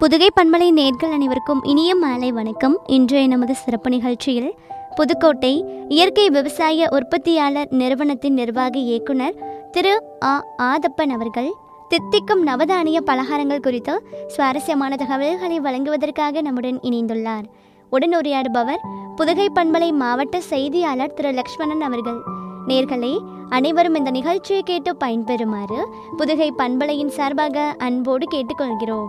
புதுகை பண்பலை நேர்கள் அனைவருக்கும் இனிய மாலை வணக்கம் இன்றைய நமது சிறப்பு நிகழ்ச்சியில் புதுக்கோட்டை இயற்கை விவசாய உற்பத்தியாளர் நிறுவனத்தின் நிர்வாக இயக்குனர் திரு ஆ ஆதப்பன் அவர்கள் தித்திக்கும் நவதானிய பலகாரங்கள் குறித்து சுவாரஸ்யமான தகவல்களை வழங்குவதற்காக நம்முடன் இணைந்துள்ளார் உடன் உரையாடுபவர் புதுகை பண்பலை மாவட்ட செய்தியாளர் திரு லக்ஷ்மணன் அவர்கள் நேர்களே அனைவரும் இந்த நிகழ்ச்சியை கேட்டு பயன்பெறுமாறு புதுகை பண்பலையின் சார்பாக அன்போடு கேட்டுக்கொள்கிறோம்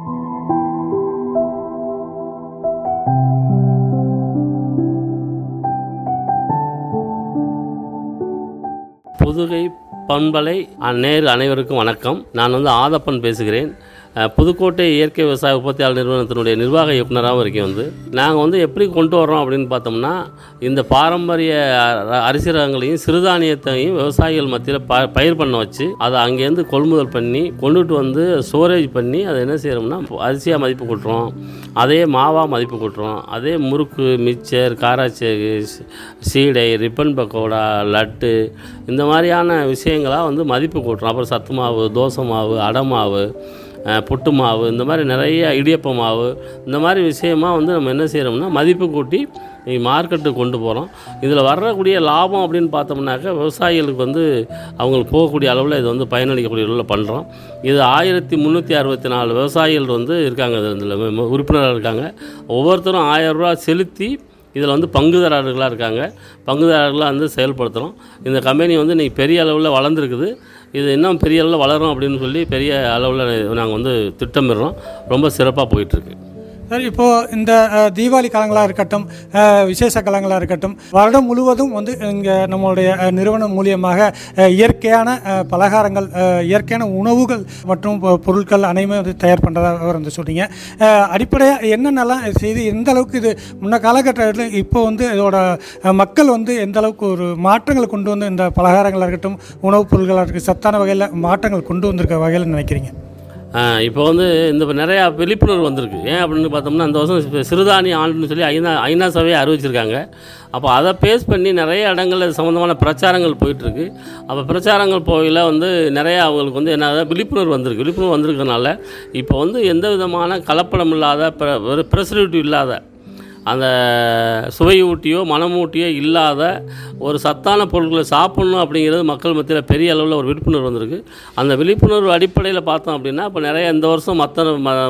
புதுகை பண்பலை நேர் அனைவருக்கும் வணக்கம் நான் வந்து ஆதப்பன் பேசுகிறேன் அஹ், புதுக்கோட்டை இயற்கை விவசாய உற்பத்தியாளர் நிறுவனத்தினுடைய நிர்வாக இயக்குனராகவும் இருக்கேன் வந்து நாங்கள் வந்து எப்படி கொண்டு வர்றோம் அப்படின்னு பார்த்தோம்னா இந்த பாரம்பரிய அ- அரிசி ரகங்களையும் சிறுதானியத்தையும் விவசாயிகள் மத்தியில் ப பயிர் பண்ண வச்சு அதை அங்கேருந்து கொள்முதல் பண்ணி கொண்டுட்டு வந்து ஸ்டோரேஜ் பண்ணி அதை என்ன செய்கிறோம்னா அரிசியாக மதிப்பு கூட்டுறோம் அதே மாவாக மதிப்பு கூட்டுறோம் அதே முறுக்கு மிக்சர் காராச்சேகு சி- சீடை ரிப்பன் பக்கோடா லட்டு இந்த மாதிரியான விஷயங்களாக வந்து மதிப்பு கூட்டுறோம் அப்புறம் சத்து மாவு தோசை மாவு அடை மாவு அஹ், புட்டு மாவு இந்த மாதிரி நிறைய இடியப்ப மாவு இந்த மாதிரி விஷயமா வந்து நம்ம என்ன செய்கிறோம்னா மதிப்பு கூட்டி மார்க்கெட்டுக்கு கொண்டு போகிறோம் இதில் வரக்கூடிய லாபம் அப்படின்னு பார்த்தோம்னாக்கா விவசாயிகளுக்கு வந்து அவங்களுக்கு போகக்கூடிய அளவில் இது வந்து பயனளிக்கக்கூடிய அளவில் பண்ணுறோம் இது ஆயிரத்தி முந்நூற்றி அறுபத்தி நாலு விவசாயிகள் வந்து இருக்காங்க இதில் உறுப்பினராக இருக்காங்க ஒவ்வொருத்தரும் ஆயிரம் ரூபா செலுத்தி இதில் வந்து பங்குதாரர்களாக இருக்காங்க பங்குதாரர்களாக வந்து செயல்படுத்துகிறோம் இந்த கம்பெனி வந்து இன்றைக்கி பெரிய அளவில் வளர்ந்துருக்குது இது இன்னும் பெரிய அளவில் வளரும் அப்படின்னு சொல்லி பெரிய அளவில் நாங்கள் வந்து திட்டமிடுறோம் ரொம்ப சிறப்பாக போயிட்டுருக்கு சார் இப்போது இந்த அஹ், தீபாவளி காலங்களாக இருக்கட்டும் அஹ், விசேஷ காலங்களாக இருக்கட்டும் வருடம் முழுவதும் வந்து இங்கே நம்மளுடைய அஹ், நிறுவனம் மூலியமாக அஹ், இயற்கையான அஹ், பலகாரங்கள் அஹ், இயற்கையான உணவுகள் மற்றும் பொ- பொருட்கள் அனைத்துமே வந்து தயார் பண்ணுறதாக வந்து சொல்றீங்க அடிப்படையாக என்னென்னலாம் செய்து எந்த அளவுக்கு இது முன்ன காலகட்டத்தில் இப்போ வந்து இதோட அஹ், மக்கள் வந்து எந்த அளவுக்கு ஒரு மாற்றங்கள் கொண்டு வந்து இந்த பலகாரங்களாக இருக்கட்டும் உணவுப் பொருட்களாக இருக்கட்டும் சத்தான வகையில் மாற்றங்கள் கொண்டு வந்திருக்க வகையில் நினைக்கிறீங்க இப்போ வந்து இந்த இப்ப நிறையா விழிப்புணர்வு வந்திருக்கு ஏன் அப்படின்னு பார்த்தோம்னா இந்த வருஷம் சி- சிறுதானிய ஆண்டுன்னு சொல்லி ஐநா ஐநா சபையை அறிவிச்சிருக்காங்க அப்போ அதை பேஸ் பண்ணி நிறைய இடங்கள்ல இது சம்மந்தமான பிரச்சாரங்கள் போயிட்டுருக்கு அப்போ பிரச்சாரங்கள் போகையில் வந்து நிறைய அவங்களுக்கு வந்து என்ன ஆகுது, விழிப்புணர்வு வந்திருக்கு விழிப்புணர்வு வந்திருக்கனால இப்போ வந்து எந்த விதமான கலப்படம் இல்லாத ப்ரெசர்வேட்டிவ் இல்லாத அந்த சுவையூட்டியோ மனமூட்டியோ இல்லாத ஒரு சத்தான பொருட்களை சாப்பிட்ணும் அப்படிங்கிறது மக்கள் மத்தியில் பெரிய அளவில் ஒரு விழிப்புணர்வு வந்திருக்கு அந்த விழிப்புணர்வு அடிப்படையில் பார்த்தோம் அப்படின்னா இப்போ நிறைய இந்த வருஷம் மற்ற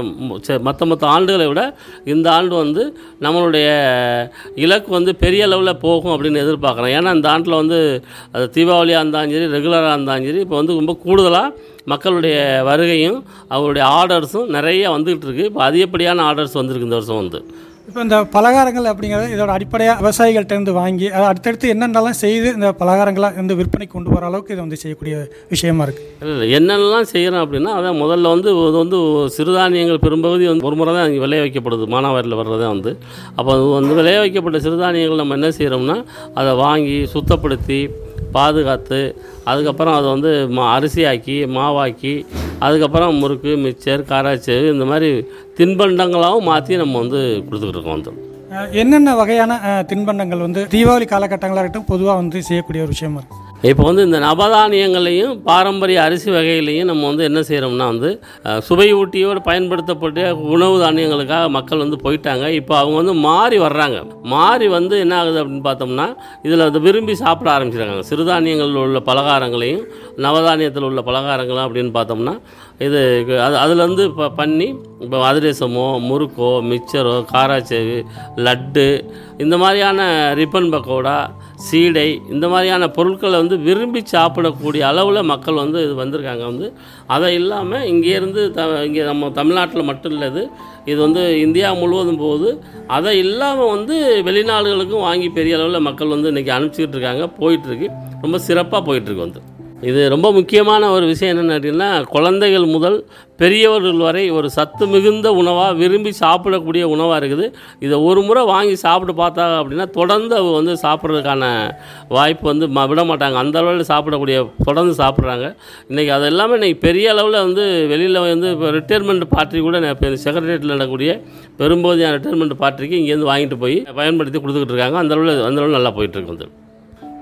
மற்ற மற்ற ஆண்டுகளை விட இந்த ஆண்டு வந்து நம்மளுடைய இலக்கு வந்து பெரிய அளவில் போகும் அப்படின்னு எதிர்பார்க்குறோம் ஏன்னா இந்த ஆண்டில் வந்து அது தீபாவளியாக இருந்தாலும் சரி ரெகுலராக இருந்தாலும் சரி இப்போ வந்து ரொம்ப கூடுதலாக மக்களுடைய வருகையும் அவருடைய ஆர்டர்ஸும் நிறைய வந்துகிட்டு இருக்கு இப்போ அதிகப்படியான ஆர்டர்ஸ் வந்திருக்கு இந்த வருஷம் வந்து இப்போ இந்த பலகாரங்கள் அப்படிங்கிறது இதோட அடிப்படையாக விவசாயிகள்ட்ட இருந்து வாங்கி அதை அடுத்தடுத்து என்னென்னலாம் செய்து இந்த பலகாரங்களை வந்து விற்பனைக்கு கொண்டு வர அளவுக்கு இது வந்து செய்யக்கூடிய விஷயமா இருக்குது இல்லை இல்லை என்னென்னலாம் செய்கிறோம் அப்படின்னா அதான் முதல்ல வந்து இது வந்து சிறுதானியங்கள் பெரும்பகுதி வந்து ஒரு முறை தான் இங்கே விளைய வைக்கப்படுது மானாவாரியில் வர்றதே வந்து அப்போ அது வந்து விளைய வைக்கப்பட்ட சிறுதானியங்கள் நம்ம என்ன செய்கிறோம்னா அதை வாங்கி சுத்தப்படுத்தி பாதுகாத்து அதுக்கப்புறம் அதை வந்து மா அரிசியாக்கி மாவாக்கி அதுக்கப்புறம் முறுக்கு மிக்சர் காராச்சேவு இந்த மாதிரி தின்பண்டங்களாகவும் மாற்றி நம்ம வந்து கொடுத்துக்கிட்டு இருக்கோம் வந்து அஹ் என்னென்ன வகையான அஹ், தின்பண்டங்கள் வந்து தீபாவளி காலகட்டங்களாக இருக்கட்டும் பொதுவாக வந்து செய்யக்கூடிய ஒரு விஷயமா இருக்குது இப்போ வந்து இந்த நவதானியங்களையும் பாரம்பரிய அரிசி வகைகளையும் நம்ம வந்து என்ன செய்கிறோம்னா வந்து அஹ், சுவையூட்டியோடு பயன்படுத்தப்பட்ட உணவு தானியங்களுக்காக மக்கள் வந்து போயிட்டாங்க இப்போ அவங்க வந்து மாறி வர்றாங்க மாறி வந்து என்ன ஆகுது அப்படின்னு பார்த்தோம்னா இதில் வந்து விரும்பி சாப்பிட ஆரம்பிச்சிருக்காங்க சிறுதானியங்களில் உள்ள பலகாரங்களையும் நவதானியத்தில் உள்ள பலகாரங்களும் அப்படின்னு பார்த்தோம்னா இது அது அதுலேருந்து இப்போ பண்ணி இப்போ அதிரசமோ முறுக்கோ மிக்சரோ காராச்சேவு லட்டு இந்த மாதிரியான ரிப்பன் பக்கோடா சீடை இந்த மாதிரியான பொருட்களை வந்து விரும்பி சாப்பிடக்கூடிய அளவில் மக்கள் வந்து இது வந்திருக்காங்க வந்து அதை இல்லாமல் இங்கேருந்து த இங்கே நம்ம தமிழ்நாட்டில் மட்டும் இல்லை இது இது வந்து இந்தியா முழுவதும் போகுது அதை இல்லாமல் வந்து வெளிநாடுகளுக்கும் வாங்கி பெரிய அளவில் மக்கள் வந்து இன்றைக்கி அனுப்பிச்சிக்கிட்டு இருக்காங்க போயிட்டுருக்கு ரொம்ப சிறப்பாக போயிட்டுருக்கு வந்து இது ரொம்ப முக்கியமான ஒரு விஷயம் என்னென்னு கேட்டிங்கன்னா குழந்தைகள் முதல் பெரியவர்கள் வரை ஒரு சத்து மிகுந்த உணவாக விரும்பி சாப்பிடக்கூடிய உணவாக இருக்குது இதை ஒரு முறை வாங்கி சாப்பிட்டு பார்த்தா அப்படின்னா தொடர்ந்து அவங்க வந்து சாப்பிட்றதுக்கான வாய்ப்பு வந்து ம- விட மாட்டாங்க அந்த அளவில் சாப்பிடக்கூடிய தொடர்ந்து சாப்பிட்றாங்க இன்றைக்கி அது எல்லாமே இன்றைக்கி பெரிய அளவில் வந்து வெளியில் வந்து இப்போ ரிட்டையர்மெண்ட் பார்ட்டி கூட செக்ரட்டரியேட்டில் நடக்கக்கூடிய பெரும்போதியான ரிட்டையர்மெண்ட் பார்ட்டிக்கு இங்கேருந்து வாங்கிட்டு போய் பயன்படுத்தி கொடுத்துக்கிட்டு இருக்காங்க அந்த அளவில் அந்த அளவில் நல்லா போயிட்டுருக்கு வந்து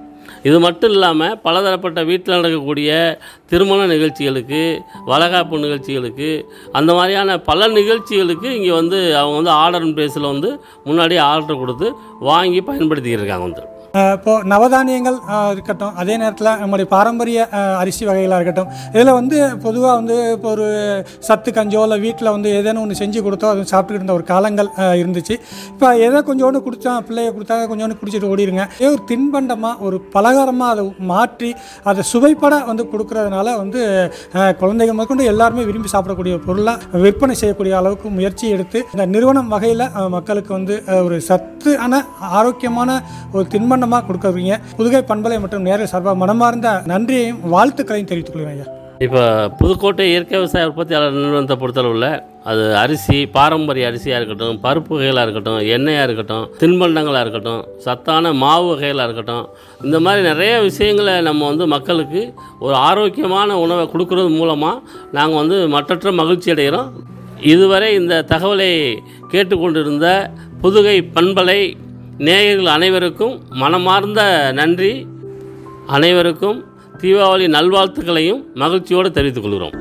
இது மட்டும் இல்லாமல் பலதரப்பட்ட வீட்டில் நடக்கக்கூடிய திருமண நிகழ்ச்சிகளுக்கு வளகாப்பு நிகழ்ச்சிகளுக்கு அந்த மாதிரியான பல நிகழ்ச்சிகளுக்கு இங்கே வந்து அவங்க வந்து ஆர்டர் பேஸில் வந்து முன்னாடியே ஆர்டர் கொடுத்து வாங்கி பயன்படுத்திக்கிட்டு இருக்காங்க வந்து அஹ் இப்போ நவதானியங்கள் அஹ், இருக்கட்டும் அதே நேரத்தில் நம்முடைய பாரம்பரிய அஹ், அரிசி வகைகளாக இருக்கட்டும் இதில் வந்து பொதுவாக வந்து இப்போ ஒரு சத்து கஞ்சோ இல்லை வீட்டில் வந்து ஏதேனும் ஒன்று செஞ்சு கொடுத்தோ அது சாப்பிட்டுக்கிட்டு இருந்த ஒரு காலங்கள் அஹ், இருந்துச்சு இப்போ எதை கொஞ்சோண்டு குடித்தா பிள்ளைய கொடுத்தா கொஞ்சோண்டு குடிச்சிட்டு ஓடிடுங்க இதே ஒரு தின்பண்டமாக ஒரு பலகாரமாக அதை மாற்றி அதை சுவைப்பட வந்து கொடுக்கறதுனால வந்து அஹ், குழந்தைகள் முதற்கொண்டு எல்லாருமே விரும்பி சாப்பிடக்கூடிய பொருளாக விற்பனை செய்யக்கூடிய அளவுக்கு முயற்சி எடுத்து இந்த நிறுவனம் வகையில் மக்களுக்கு வந்து அஹ், ஒரு சத்தான ஆரோக்கியமான ஒரு தின்பண்டமாக கொடுக்குறீங்க புதுகை பண்பலை மற்றும் நேரில் சார்பாக மனமார்ந்த நன்றியையும் வாழ்த்துக்களையும் தெரிவித்துக் கொள்கிறேன் ஐயா இப்போ புதுக்கோட்டை இயற்கை விவசாய உற்பத்தியாளர் நிறுவனத்தை பொறுத்தளவில் அது அரிசி பாரம்பரிய அரிசியாக இருக்கட்டும் பருப்பு வகைகளாக இருக்கட்டும் எண்ணெயாக இருக்கட்டும் தின்பண்டங்களாக இருக்கட்டும் சத்தான மாவு வகைகளாக இருக்கட்டும் இந்த மாதிரி நிறைய விஷயங்களை நம்ம வந்து மக்களுக்கு ஒரு ஆரோக்கியமான உணவை கொடுக்கறது மூலமாக நாங்கள் வந்து மற்றற்ற மகிழ்ச்சி அடைகிறோம் இதுவரை இந்த தகவலை கேட்டுக்கொண்டிருந்த புதுகை பண்பலை நேயர்கள் அனைவருக்கும் மனமார்ந்த நன்றி அனைவருக்கும் தீபாவளி நல்வாழ்த்துக்களையும் மகிழ்ச்சியோடு தெரிவித்துக் கொள்கிறோம்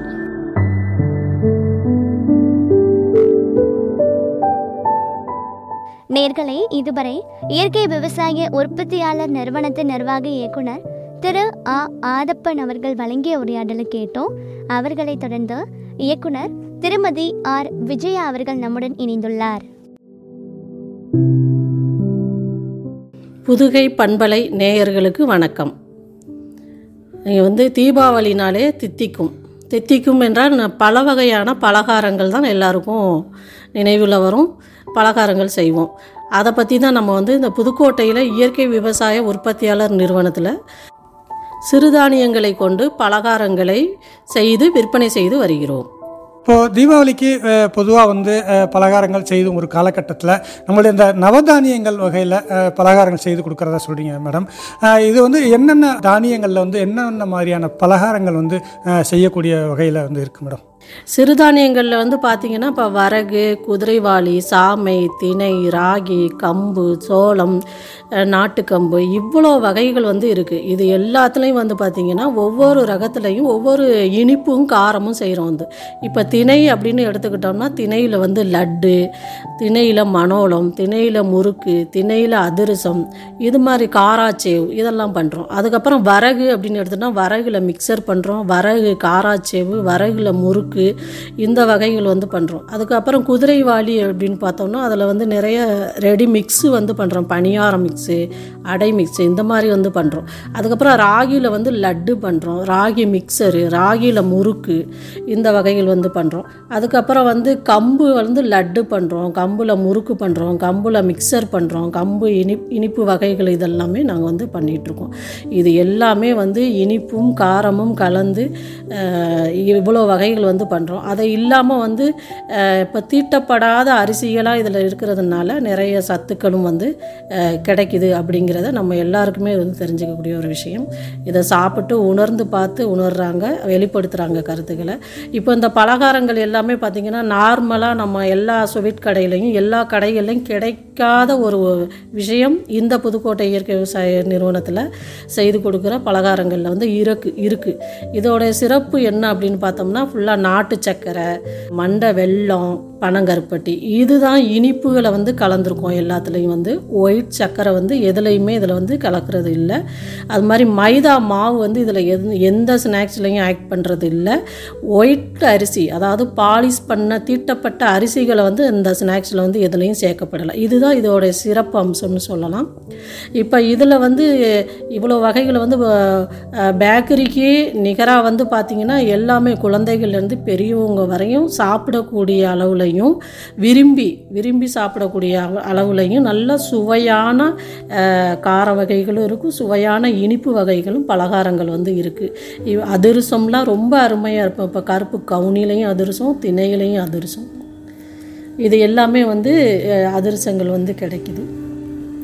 நேர்களே இதுவரை இயற்கை விவசாய உற்பத்தியாளர் நிறுவனத்தின் நிர்வாக இயக்குனர் திரு ஆ ஆதப்பன் அவர்கள் வழங்கிய உரையாடலை கேட்டோம் அவர்களைத் தொடர்ந்து இயக்குனர் திருமதி ஆர் விஜயா அவர்கள் நம்முடன் இணைந்துள்ளார் புதுகை பண்பலை நேயர்களுக்கு வணக்கம் இங்கே வந்து தீபாவளினாலே தித்திக்கும் தித்திக்கும் என்றால் ந- பல வகையான பலகாரங்கள் தான் எல்லாருக்கும் நினைவில் வரும் பலகாரங்கள் செய்வோம் அதை பற்றி தான் நம்ம வந்து இந்த புதுக்கோட்டையில் இயற்கை விவசாய உற்பத்தியாளர் நிறுவனத்தில் சிறுதானியங்களை கொண்டு பலகாரங்களை செய்து விற்பனை செய்து வருகிறோம் இப்போது தீபாவளிக்கு பொதுவாக வந்து அஹ், பலகாரங்கள் செய்தும் ஒரு காலகட்டத்தில் நம்மளுடைய இந்த நவதானியங்கள் வகையில் பலகாரங்கள் செய்து கொடுக்குறதா சொல்கிறீங்க மேடம் அஹ், இது வந்து என்னென்ன தானியங்களில் வந்து என்னென்ன மாதிரியான பலகாரங்கள் வந்து அஹ், செய்யக்கூடிய வகையில் வந்து இருக்குது மேடம் சிறுதானியங்களில் வந்து பார்த்திங்கன்னா இப்போ வரகு குதிரைவாளி சாமை திணை ராகி கம்பு சோளம் அஹ், நாட்டுக்கம்பு இவ்வளோ வகைகள் வந்து இருக்குது இது எல்லாத்துலேயும் வந்து பார்த்திங்கன்னா ஒவ்வொரு ரகத்துலேயும் ஒவ்வொரு இனிப்பும் காரமும் செய்கிறோம் வந்து இப்போ திணை அப்படின்னு எடுத்துக்கிட்டோம்னா திணையில் வந்து லட்டு திணையில் மணோளம் திணையில் முறுக்கு திணையில் அதிரசம் இது மாதிரி காராச்சேவ் இதெல்லாம் பண்ணுறோம் அதுக்கப்புறம் வரகு அப்படின்னு எடுத்தோம்னா வரகுல மிக்சர் பண்ணுறோம் வரகு காராச்சேவு வரகுல முறுக்கு இந்த வகைகள் வந்து பண்ணுறோம் அதுக்கப்புறம் குதிரைவாளி அப்படின்னு பார்த்தோம்னா அதில் வந்து நிறைய ரெடி மிக்ஸு வந்து பண்ணுறோம் பணியாரம் மிக்ஸு அடை மிக்ஸு இந்த மாதிரி வந்து பண்ணுறோம் அதுக்கப்புறம் ராகியில் வந்து லட்டு பண்ணுறோம் ராகி மிக்சரு ராகியில் முறுக்கு இந்த வகைகள் வந்து பண்ணுறோம் அதுக்கப்புறம் வந்து கம்பு வந்து லட்டு பண்ணுறோம் கம்பில் முறுக்கு பண்ணுறோம் கம்பில் மிக்சர் பண்ணுறோம் கம்பு இனிப் இனிப்பு வகைகள் இதெல்லாமே நாங்கள் வந்து பண்ணிகிட்ருக்கோம் இது எல்லாமே வந்து இனிப்பும் காரமும் கலந்து அஹ், இவ்வளோ வகைகள் வந்து பண்ணுறோம் அதை இல்லாமல் வந்து இப்போ தீட்டப்படாத அரிசிகளாக இதில் இருக்கிறதுனால நிறைய சத்துக்களும் வந்து அஹ், கிடைக்குது அப்படிங்கிறத நம்ம எல்லாருக்குமே வந்து தெரிஞ்சுக்கக்கூடிய ஒரு விஷயம் இதை சாப்பிட்டு உணர்ந்து பார்த்து உணர்றாங்க வெளிப்படுத்துகிறாங்க கருத்துக்களை இப்போ இந்த பலகாரங்கள் எல்லாமே பார்த்திங்கன்னா நார்மலாக நம்ம எல்லா ஸ்வீட் கடையிலையும் எல்லா கடைகள்லையும் கிடைக்காத ஒரு விஷயம் இந்த புதுக்கோட்டை இயற்கை விவசாய நிறுவனத்தில் செய்து கொடுக்குற பலகாரங்களில் வந்து இருக்கு இருக்குது இதோட சிறப்பு என்ன அப்படின்னு பார்த்தோம்னா ஃபுல்லாக நாட்டு சக்கரை மண்டை வெல்லம் பனங்கருப்பட்டி இதுதான் இனிப்புகளை வந்து கலந்துருக்கோம் எல்லாத்துலேயும் வந்து ஒயிட் சக்கரை வந்து எதுலேயுமே இதில் வந்து கலக்கிறது இல்லை அது மாதிரி மைதா மாவு வந்து இதில் எது எந்த ஸ்நாக்ஸ்லையும் ஆக்ட் பண்ணுறது இல்லை ஒயிட் அரிசி அதாவது பாலிஷ் பண்ண தீட்டப்பட்ட அரிசிகளை வந்து இந்த ஸ்நாக்ஸில் வந்து எதுலேயும் சேர்க்கப்படலை இதுதான் இதோட சிறப்பு அம்சம்னு சொல்லலாம் இப்போ இதில் வந்து இவ்வளோ வகைகளை வந்து பேக்கரிக்கு நிகராக வந்து பார்த்திங்கன்னா எல்லாமே குழந்தைகள்லேருந்து பெரியவங்க வரையும் சாப்பிடக்கூடிய அளவுலையும் விரும்பி விரும்பி சாப்பிடக்கூடிய அள- அளவுலையும் நல்ல சுவையான அஹ், கார வகைகளும் இருக்கும் சுவையான இனிப்பு வகைகளும் பலகாரங்கள் வந்து இருக்குது அதிரசம்லாம் ரொம்ப அருமையாக இருக்கும் இப்போ கருப்பு கவுனிலையும் அதிரசம் திணையிலையும் அதிரசம் இது எல்லாமே வந்து அஹ், அதிரசங்கள் வந்து கிடைக்குது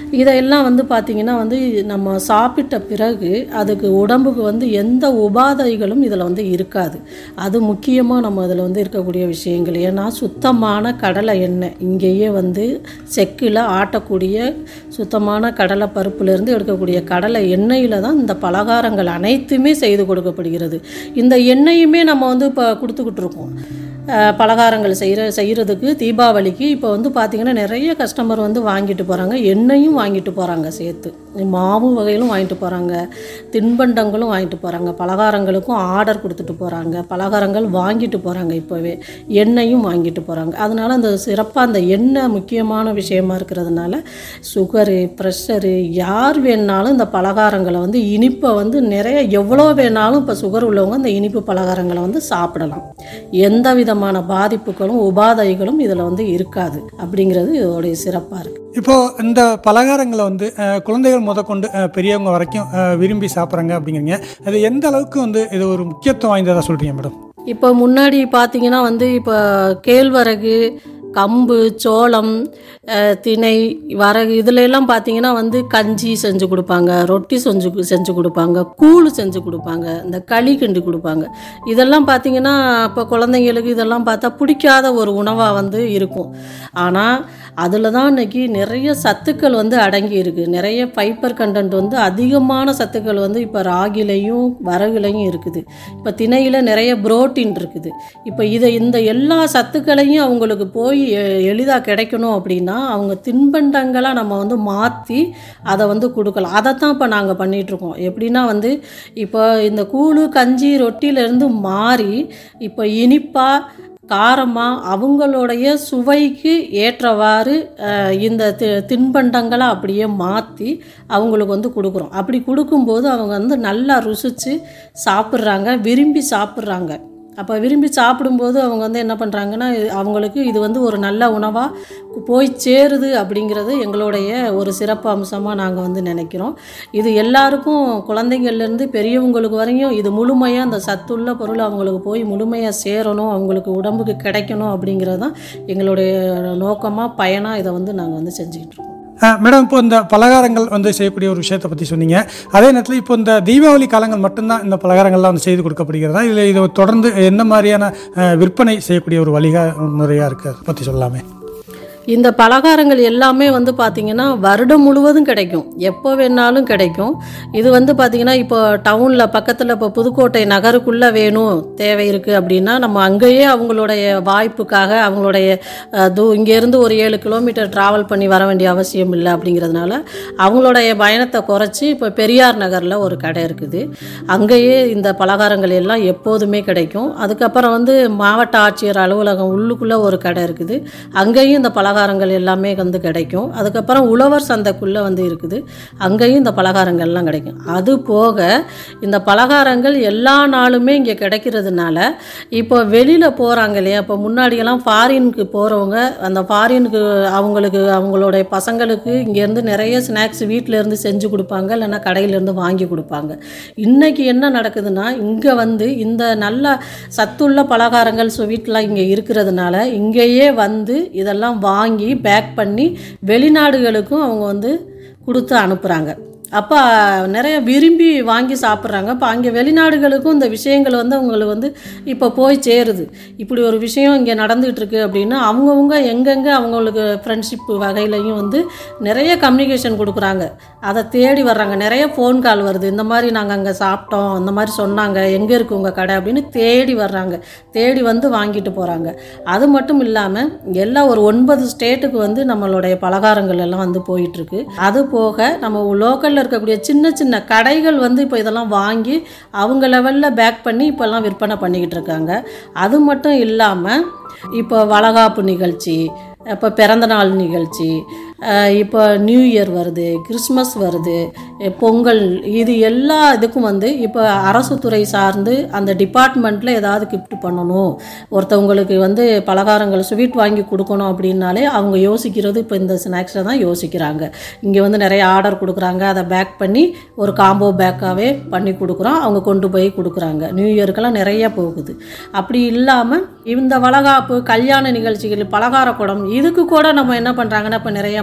இதையெல்லாம் வந்து பார்த்திங்கன்னா வந்து நம்ம சாப்பிட்ட பிறகு அதுக்கு உடம்புக்கு வந்து எந்த உபாதைகளும் இதில் வந்து இருக்காது அது முக்கியமாக நம்ம அதில் வந்து இருக்கக்கூடிய விஷயங்கள் ஏன்னா சுத்தமான கடலை எண்ணெய் இங்கேயே வந்து செக்கில் ஆட்டக்கூடிய சுத்தமான கடலை பருப்புலேருந்து எடுக்கக்கூடிய கடலை எண்ணெயில் தான் இந்த பலகாரங்கள் அனைத்துமே செய்து கொடுக்கப்படுகிறது இந்த எண்ணெயுமே நம்ம வந்து இப்போ கொடுத்துக்கிட்டு இருக்கோம் அஹ், பலகாரங்கள் செய்கிற செய்கிறதுக்கு தீபாவளிக்கு இப்போ வந்து பார்த்திங்கன்னா நிறைய கஸ்டமர் வந்து வாங்கிட்டு போகிறாங்க எண்ணெயும் வாங்கிட்டு போகிறாங்க சேர்த்து மாவு வகையிலும் வாங்கிட்டு போகிறாங்க தின்பண்டங்களும் வாங்கிட்டு போகிறாங்க பலகாரங்களுக்கும் ஆர்டர் கொடுத்துட்டு போகிறாங்க பலகாரங்கள் வாங்கிட்டு போகிறாங்க இப்போவே எண்ணெயும் வாங்கிட்டு போகிறாங்க அதனால் அந்த சிறப்பாக அந்த எண்ணெய் முக்கியமான விஷயமா இருக்கிறதுனால சுகரு ப்ரெஷரு யார் வேணாலும் இந்த பலகாரங்களை வந்து இனிப்பை வந்து நிறைய எவ்வளோ வேணாலும் இப்போ சுகர் உள்ளவங்க இந்த இனிப்பு பலகாரங்களை வந்து சாப்பிடலாம் எந்த விதமான பாதிப்புகளும் உபாதைகளும் இதில் வந்து இருக்காது அப்படிங்கிறது இதோடைய சிறப்பாக இருக்குது இப்போ இந்த பலகாரங்களை வந்து அஹ், குழந்தைகள் முதற்கொண்டு அஹ், பெரியவங்க வரைக்கும் அஹ், விரும்பி சாப்பிட்றாங்க அப்படிங்கிறீங்க அது எந்த அளவுக்கு வந்து இது ஒரு முக்கியத்துவம் வாய்ந்ததாக சொல்கிறீங்க மேடம் இப்போ முன்னாடி பார்த்தீங்கன்னா வந்து இப்போ கேழ்வரகு கம்பு சோளம் அஹ், திணை வரகு இதுல எல்லாம் பார்த்தீங்கன்னா வந்து கஞ்சி செஞ்சு கொடுப்பாங்க ரொட்டி செஞ்சு கு- செஞ்சு கொடுப்பாங்க கூழ் செஞ்சு கொடுப்பாங்க இந்த களி கிண்டி கொடுப்பாங்க இதெல்லாம் பார்த்தீங்கன்னா இப்போ குழந்தைங்களுக்கு இதெல்லாம் பார்த்தா பிடிக்காத ஒரு உணவாக வந்து இருக்கும் ஆனால் அதில் தான் இன்னைக்கு நிறைய சத்துக்கள் வந்து அடங்கி இருக்கு நிறைய ஃபைபர் கண்டென்ட் வந்து அதிகமான சத்துக்கள் வந்து இப்போ ராகிலையும் வரகுலையும் இருக்குது இப்போ திணையில் நிறைய புரோட்டீன் இருக்குது இப்போ இதை இந்த எல்லா சத்துக்களையும் அவங்களுக்கு போய் எளிதாக கிடைக்கணும் அப்படின்னா அவங்க தின்பண்டங்களாக நம்ம வந்து மாற்றி அதை வந்து கொடுக்கலாம் அதைத்தான் இப்போ நாங்கள் பண்ணிகிட்ருக்கோம் எப்படின்னா வந்து இப்போ இந்த கூழு கஞ்சி ரொட்டியிலேருந்து மாறி இப்போ இனிப்பாக காரமாக அவங்களுடைய சுவைக்கு ஏற்றவாறு அஹ், இந்த தி தின்பண்டங்களை அப்படியே மாற்றி அவங்களுக்கு வந்து கொடுக்குறோம் அப்படி கொடுக்கும்போது அவங்க வந்து நல்லா ருசித்து சாப்பிட்றாங்க விரும்பி சாப்பிட்றாங்க அப்போ விரும்பி சாப்பிடும்போது அவங்க வந்து என்ன பண்ணுறாங்கன்னா அவங்களுக்கு இது வந்து ஒரு நல்ல உணவாக போய் சேருது அப்படிங்கிறது எங்களுடைய ஒரு சிறப்பு அம்சமாக நாங்கள் வந்து நினைக்கிறோம் இது எல்லாருக்கும் குழந்தைங்கள்லேருந்து பெரியவங்களுக்கு வரையும் இது முழுமையாக அந்த சத்துள்ள பொருள் அவங்களுக்கு போய் முழுமையாக சேரணும் அவங்களுக்கு உடம்புக்கு கிடைக்கணும் அப்படிங்கிறது தான் எங்களுடைய நோக்கமாக பயனாக இதை வந்து நாங்கள் வந்து செஞ்சுக்கிட்டு இருக்கோம் அஹ், மேடம் இப்போ இந்த பலகாரங்கள் வந்து செய்யக்கூடிய ஒரு விஷயத்தை பற்றி சொன்னீங்க அதே நேரத்தில் இப்போ இந்த தீபாவளி காலங்கள் மட்டும்தான் இந்த பலகாரங்கள்லாம் வந்து செய்து கொடுக்கப்படுகிறதா இல்லை இது தொடர்ந்து என்ன மாதிரியான அஹ், விற்பனை செய்யக்கூடிய ஒரு வழிகா முறையாக இருக்குது அதை பற்றி சொல்லலாமே இந்த பலகாரங்கள் எல்லாமே வந்து பார்த்திங்கன்னா வருடம் முழுவதும் கிடைக்கும் எப்போ வேணாலும் கிடைக்கும் இது வந்து பார்த்திங்கன்னா இப்போ டவுனில் பக்கத்தில் இப்போ புதுக்கோட்டை நகருக்குள்ளே வேணும் தேவை இருக்குது அப்படின்னா நம்ம அங்கேயே அவங்களுடைய வாய்ப்புக்காக அவங்களுடைய அஹ், தூ இங்கேருந்து ஒரு ஏழு கிலோமீட்டர் ட்ராவல் பண்ணி வர வேண்டிய அவசியம் இல்லை அப்படிங்கிறதுனால அவங்களுடைய பயணத்தை குறைச்சி இப்போ பெரியார் நகரில் ஒரு கடை இருக்குது அங்கேயே இந்த பலகாரங்கள் எல்லாம் எப்போதுமே கிடைக்கும் அதுக்கப்புறம் வந்து மாவட்ட ஆட்சியர் அலுவலகம் உள்ளுக்குள்ளே ஒரு கடை இருக்குது அங்கேயும் இந்த பலகாரங்கள் எல்லாமே வந்து கிடைக்கும் அதுக்கப்புறம் உழவர் சந்தைக்குள்ளே வந்து இருக்குது அங்கேயும் இந்த பலகாரங்கள்லாம் கிடைக்கும் அது போக இந்த பலகாரங்கள் எல்லா நாளுமே இங்கே கிடைக்கிறதுனால இப்போ வெளியில் போகிறாங்க இல்லையா இப்போ முன்னாடியெல்லாம் ஃபாரினுக்கு போகிறவங்க அந்த ஃபாரினுக்கு அவங்களுக்கு அவங்களுடைய பசங்களுக்கு இங்கேருந்து நிறைய ஸ்நாக்ஸ் வீட்டில் இருந்து செஞ்சு கொடுப்பாங்க இல்லைன்னா கடையிலேருந்து வாங்கி கொடுப்பாங்க இன்னைக்கு என்ன நடக்குதுன்னா இங்கே வந்து இந்த நல்ல சத்துள்ள பலகாரங்கள் ஸ்வீட்லாம் இங்கே இருக்கிறதுனால இங்கேயே வந்து இதெல்லாம் வாங்கி பேக் பண்ணி வெளிநாடுகளுக்கும் அவங்க வந்து கொடுத்து அனுப்புகிறாங்க அப்போ நிறைய விரும்பி வாங்கி சாப்பிட்றாங்க இப்போ அங்கே வெளிநாடுகளுக்கும் இந்த விஷயங்கள் வந்து அவங்களுக்கு வந்து இப்போ போய் சேருது இப்படி ஒரு விஷயம் இங்கே நடந்துகிட்டு இருக்கு அப்படின்னா அவங்கவுங்க எங்கெங்கே அவங்களுக்கு ஃப்ரெண்ட்ஷிப் வகையிலையும் வந்து நிறைய கம்யூனிகேஷன் கொடுக்குறாங்க அதை தேடி வர்றாங்க நிறைய ஃபோன் கால் வருது இந்த மாதிரி நாங்கள் அங்கே சாப்பிட்டோம் இந்த மாதிரி சொன்னாங்க எங்கே இருக்கு உங்கள் கடை அப்படின்னு தேடி வர்றாங்க தேடி வந்து வாங்கிட்டு போகிறாங்க அது மட்டும் இல்லாமல் எல்லா ஒரு ஒன்பது ஸ்டேட்டுக்கு வந்து நம்மளுடைய பலகாரங்கள் எல்லாம் வந்து போயிட்டுருக்கு அது போக நம்ம லோக்கலில் இருக்கக்கூடிய சின்ன சின்ன கடைகள் வந்து இப்போ இதெல்லாம் வாங்கி அவங்க லெவலில் பேக் பண்ணி இப்போல்லாம் விற்பனை பண்ணிக்கிட்டு இருக்காங்க அது மட்டும் இல்லாமல் இப்போ வளகாப்பு நிகழ்ச்சி இப்போ பிறந்தநாள் நிகழ்ச்சி அஹ் இப்போ நியூ இயர் வருது கிறிஸ்மஸ் வருது அஹ் பொங்கல் இது எல்லா இதுக்கும் வந்து இப்போ அரசு துறை சார்ந்து அந்த டிபார்ட்மெண்ட்டில் ஏதாவது கிஃப்ட் பண்ணணும் ஒருத்தவங்களுக்கு வந்து பலகாரங்கள் ஸ்வீட் வாங்கி கொடுக்கணும் அப்படின்னாலே அவங்க யோசிக்கிறது இப்போ இந்த ஸ்நாக்ஸை தான் யோசிக்கிறாங்க இங்கே வந்து நிறைய ஆர்டர் கொடுக்குறாங்க அதை பேக் பண்ணி ஒரு காம்போ பேக்காகவே பண்ணி கொடுக்குறோம் அவங்க கொண்டு போய் கொடுக்குறாங்க நியூ இயருக்கெல்லாம் நிறைய போகுது அப்படி இல்லாமல் இந்த வளகாப்பு கல்யாண நிகழ்ச்சிகள் பலகார குடம் இதுக்கு கூட நம்ம என்ன பண்ணுறாங்கன்னா இப்போ நிறைய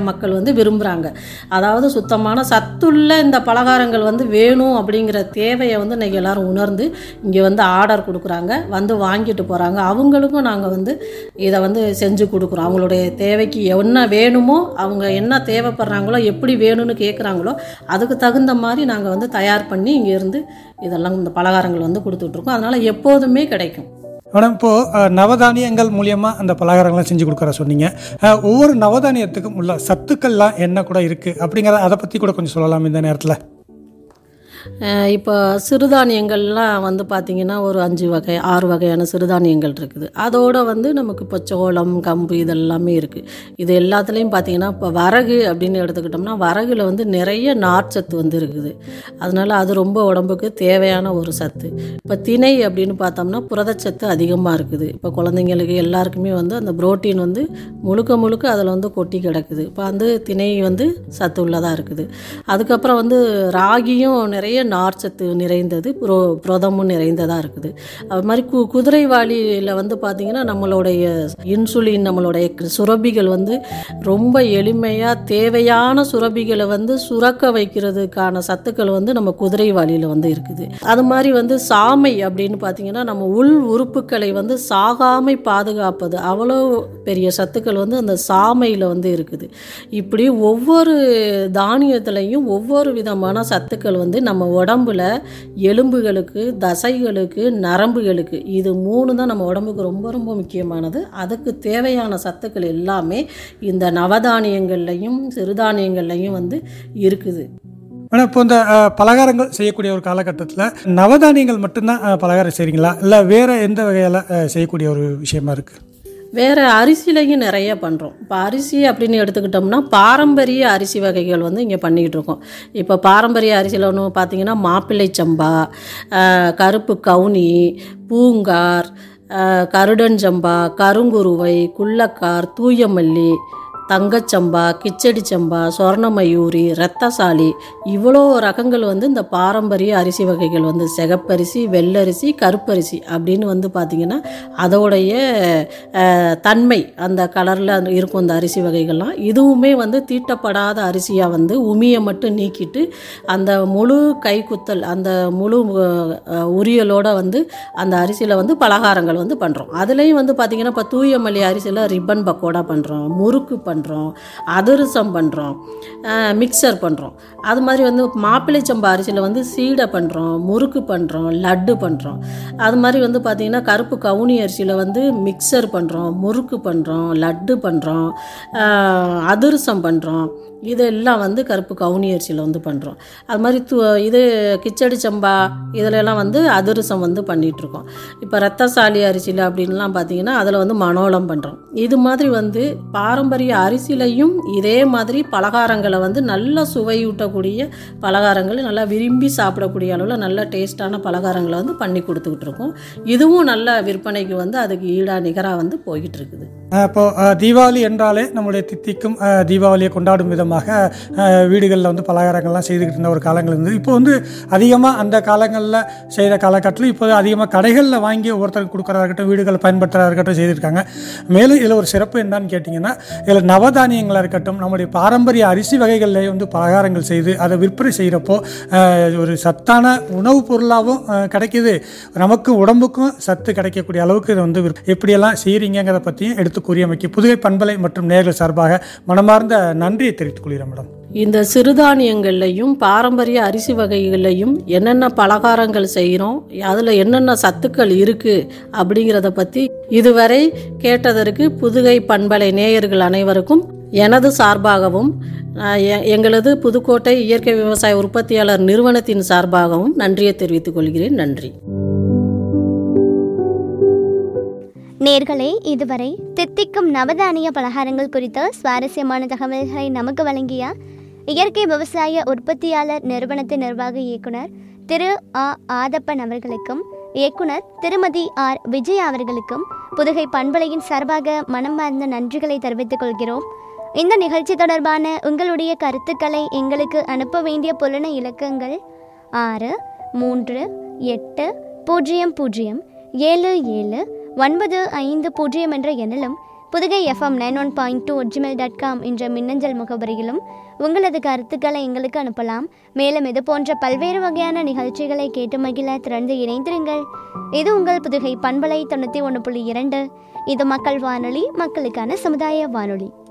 மக்கள் வந்து விரும்புகிறாங்க அதாவது சுத்தமான சத்துள்ள இந்த பலகாரங்கள் வந்து வேணும் அப்படிங்கிற தேவையை வந்து இன்றைக்கி எல்லாரும் உணர்ந்து இங்கே வந்து ஆர்டர் கொடுக்குறாங்க வந்து வாங்கிட்டு போகிறாங்க அவங்களுக்கும் நாங்கள் வந்து இதை வந்து செஞ்சு கொடுக்குறோம் அவங்களுடைய தேவைக்கு என்ன வேணுமோ அவங்க என்ன தேவைப்படுறாங்களோ எப்படி வேணும்னு கேட்குறாங்களோ அதுக்கு தகுந்த மாதிரி நாங்கள் வந்து தயார் பண்ணி இங்கேருந்து இதெல்லாம் இந்த பலகாரங்கள் வந்து கொடுத்துட்ருக்கோம் அதனால் எப்போதுமே கிடைக்கும் மேடம் இப்போது நவதானியங்கள் மூலியமாக அந்த பலகாரங்கள்லாம் செஞ்சு கொடுக்குற சொன்னீங்க அஹ், ஒவ்வொரு நவதானியத்துக்கும் உள்ள சத்துக்கள்லாம் என்ன கூட இருக்குது அப்படிங்கிறத அதை பற்றி கூட கொஞ்சம் சொல்லலாம் இந்த நேரத்தில் அஹ் இப்போ சிறுதானியங்கள்லாம் வந்து பார்த்திங்கன்னா ஒரு அஞ்சு வகை ஆறு வகையான சிறுதானியங்கள் இருக்குது அதோட வந்து நமக்கு இப்போ சோளம் கம்பு இதெல்லாமே இருக்குது இது எல்லாத்துலேயும் பார்த்திங்கன்னா இப்போ வரகு அப்படின்னு எடுத்துக்கிட்டோம்னா வரகுல வந்து நிறைய நார்ச்சத்து வந்து இருக்குது அதனால் அது ரொம்ப உடம்புக்கு தேவையான ஒரு சத்து இப்போ திணை அப்படின்னு பார்த்தோம்னா புரதச்சத்து அதிகமாக இருக்குது இப்போ குழந்தைங்களுக்கு எல்லாருக்குமே வந்து அந்த புரோட்டீன் வந்து முழுக்க முழுக்க அதில் வந்து கொட்டி கிடக்குது இப்போ வந்து திணை வந்து சத்து உள்ளதாக இருக்குது அதுக்கப்புறம் வந்து ராகியும் நிறைய நார்ச்சத்து நிறைந்தது புரோ புரதமும் நிறைந்ததாக இருக்குது அது மாதிரி கு குதிரைவாளியில் வந்து பார்த்திங்கன்னா நம்மளுடைய இன்சுலின் நம்மளுடைய சுரபிகள் வந்து ரொம்ப எளிமையாக தேவையான சுரபிகளை வந்து சுரக்க வைக்கிறதுக்கான சத்துக்கள் வந்து நம்ம குதிரைவாளியில் வந்து இருக்குது அது மாதிரி வந்து சாமை அப்படின்னு பார்த்தீங்கன்னா நம்ம உள் உறுப்புகளை வந்து சாகாமை பாதுகாப்பது அவ்வளோ பெரிய சத்துக்கள் வந்து அந்த சாமையில் வந்து இருக்குது இப்படி ஒவ்வொரு தானியத்துலேயும் ஒவ்வொரு விதமான சத்துக்கள் வந்து நம்ம உடம்புல எலும்புகளுக்கு தசைகளுக்கு நரம்புகளுக்கு இது மூணு தான் நம்ம உடம்புக்கு ரொம்ப ரொம்ப முக்கியமானது அதுக்கு தேவையான சத்துக்கள் எல்லாமே இந்த நவதானியங்கள்லையும் சிறுதானியங்கள்லையும் வந்து இருக்குது மேடம் இப்போ இந்த அஹ், பலகாரங்கள் செய்யக்கூடிய ஒரு காலகட்டத்தில் நவதானியங்கள் மட்டும்தான் அஹ், பலகாரம் செய்கிறீங்களா இல்லை வேறு எந்த வகையில் செய்யக்கூடிய ஒரு விஷயமா இருக்குது வேறு அரிசிலையும் நிறைய பண்ணுறோம் இப்போ அரிசி அப்படின்னு எடுத்துக்கிட்டோம்னா பாரம்பரிய அரிசி வகைகள் வந்து இங்கே பண்ணிக்கிட்டு இருக்கோம் இப்போ பாரம்பரிய அரிசியில் ஒன்று பார்த்தீங்கன்னா மாப்பிள்ளை சம்பா ஆஹ், கருப்பு கவுனி பூங்கார் ஆஹ், கருடஞ்சம்பா கருங்குருவை குள்ளக்கார் தூயமல்லி தங்கச்சம்பா கிச்சடி சம்பா சொர்ணமயூரி ரத்தசாலி இவ்வளோ ரகங்கள் வந்து இந்த பாரம்பரிய அரிசி வகைகள் வந்து சிகப்பரிசி வெள்ளரிசி கருப்பரிசி அப்படின்னு வந்து பார்த்திங்கன்னா அதோடைய அஹ், தன்மை அந்த கலரில் இருக்கும் அந்த அரிசி வகைகள்லாம் இதுவுமே வந்து தீட்டப்படாத அரிசியாக வந்து உமியை மட்டும் நீக்கிட்டு அந்த முழு கைக்குத்தல் அந்த முழு அஹ், உரியலோட வந்து அந்த அரிசியில் வந்து பலகாரங்கள் வந்து பண்ணுறோம் அதுலேயும் வந்து பார்த்திங்கன்னா இப்போ தூயமல்லி அரிசியில் ரிப்பன் பக்கோடா பண்ணுறோம் முறுக்கு பண்ணுறோம் அதிரசம் பண்ணுறோம் மிக்சர் பண்ணுறோம் அது மாதிரி வந்து மாப்பிள்ளை சம்பா அரிசியில் வந்து சீடை பண்ணுறோம் முறுக்கு பண்ணுறோம் லட்டு பண்ணுறோம் அது மாதிரி வந்து பார்த்திங்கன்னா கருப்பு கவுனி அரிசியில் வந்து மிக்சர் பண்ணுறோம் முறுக்கு பண்ணுறோம் லட்டு பண்ணுறோம் அதிரசம் பண்ணுறோம் இதெல்லாம் வந்து கருப்பு கவுனி அரிசியில் வந்து பண்ணுறோம் அது மாதிரி து இது கிச்சடி சம்பா இதிலெல்லாம் வந்து அதிரசம் வந்து பண்ணிகிட்ருக்கோம் இப்போ ரத்தசாலி அரிசியில் அப்படின்லாம் பார்த்தீங்கன்னா அதில் வந்து மனோளம் பண்ணுறோம் இது மாதிரி வந்து பாரம்பரிய அரிசிலையும் இதே மாதிரி பலகாரங்களை வந்து நல்ல சுவையூட்டக்கூடிய பலகாரங்கள் நல்லா விரும்பி சாப்பிடக்கூடிய அளவில் நல்ல டேஸ்டான பலகாரங்களை வந்து பண்ணி கொடுத்துக்கிட்டு இருக்கோம் இதுவும் நல்ல விற்பனைக்கு வந்து அதுக்கு ஈடாக நிகராக வந்து போய்கிட்டு இருக்குது அஹ் இப்போ அஹ், தீபாவளி என்றாலே நம்முடைய தித்திக்கும் அஹ், தீபாவளியை கொண்டாடும் விதமாக வீடுகளில் வந்து பலகாரங்கள்லாம் செய்துக்கிட்டு இருந்த ஒரு காலங்கள் இருந்தது இப்போ வந்து அதிகமாக அந்த காலங்களில் செய்கிற காலகட்டத்தில் இப்போ அதிகமாக கடைகளில் வாங்கி ஒவ்வொருத்தருக்கு கொடுக்குறதா இருக்கட்டும் வீடுகளில் பயன்படுத்துறதா இருக்கட்டும் செய்திருக்காங்க மேலும் இதில் ஒரு சிறப்பு என்னன்னு கேட்டிங்கன்னா இதில் நவதானியங்களாக இருக்கட்டும் நம்முடைய பாரம்பரிய அரிசி வகைகளிலே வந்து பலகாரங்கள் செய்து அதை விற்பனை செய்கிறப்போ ஒரு சத்தான உணவுப் பொருளாகவும் அஹ், கிடைக்குது நமக்கு உடம்புக்கும் சத்து கிடைக்கக்கூடிய அளவுக்கு இது வந்து விற்ப- எப்படியெல்லாம் செய்கிறீங்கிறத பற்றியும் எடுத்து கூறியமைக்கு புதுகை பண்பலை மற்றும் நேர்கள் சார்பாக மனமார்ந்த நன்றியை தெரிவித்துக் கொள்கிறேன் மேடம் இந்த சிறுதானியங்கள்லையும் பாரம்பரிய அரிசி வகைகள்லையும் என்னென்ன பலகாரங்கள் செய்கிறோம் அதில் என்னென்ன சத்துக்கள் இருக்குது அப்படிங்கிறத பற்றி இதுவரை கேட்டதற்கு புதுகை பண்பலை நேயர்கள் அனைவருக்கும் எனது சார்பாகவும் அஹ், எ- எங்களது புதுக்கோட்டை இயற்கை விவசாய உற்பத்தியாளர் நிறுவனத்தின் சார்பாகவும் நன்றியை தெரிவித்துக் கொள்கிறேன் நன்றி நேர்களே இதுவரை தித்திக்கும் நவதானிய பலகாரங்கள் குறித்த சுவாரஸ்யமான தகவல்களை நமக்கு வழங்கிய இயற்கை விவசாய உற்பத்தியாளர் நிறுவனத்தின் நிர்வாக இயக்குனர் திரு ஆ ஆதப்பன் அவர்களுக்கும் இயக்குனர் திருமதி ஆர் விஜய் அவர்களுக்கும் புதுகை பண்பலையின் சார்பாக மனமார்ந்த நன்றிகளை தெரிவித்துக் கொள்கிறோம் இந்த நிகழ்ச்சி தொடர்பான உங்களுடைய கருத்துக்களை எங்களுக்கு அனுப்ப வேண்டிய புலன இலக்கங்கள் ஆறு மூன்று எட்டு பூஜ்ஜியம் பூஜ்ஜியம் ஏழு ஏழு ஒன்பது ஐந்து பூஜ்ஜியம் என்ற எண்ணிலும் Pudugai FM nine one point two Gmail dot com என்ற மின்னஞ்சல் முகவரியிலும் உங்களது கருத்துக்களை எங்களுக்கு அனுப்பலாம் மேலும் இது போன்ற பல்வேறு வகையான நிகழ்ச்சிகளை கேட்டு மகிழ திறந்து இணைந்திருங்கள் இது உங்கள் புதுகை பண்பலை தொண்ணூற்றி ஒன்று புள்ளி இரண்டு இது மக்கள் வானொலி மக்களுக்கான சமுதாய வானொலி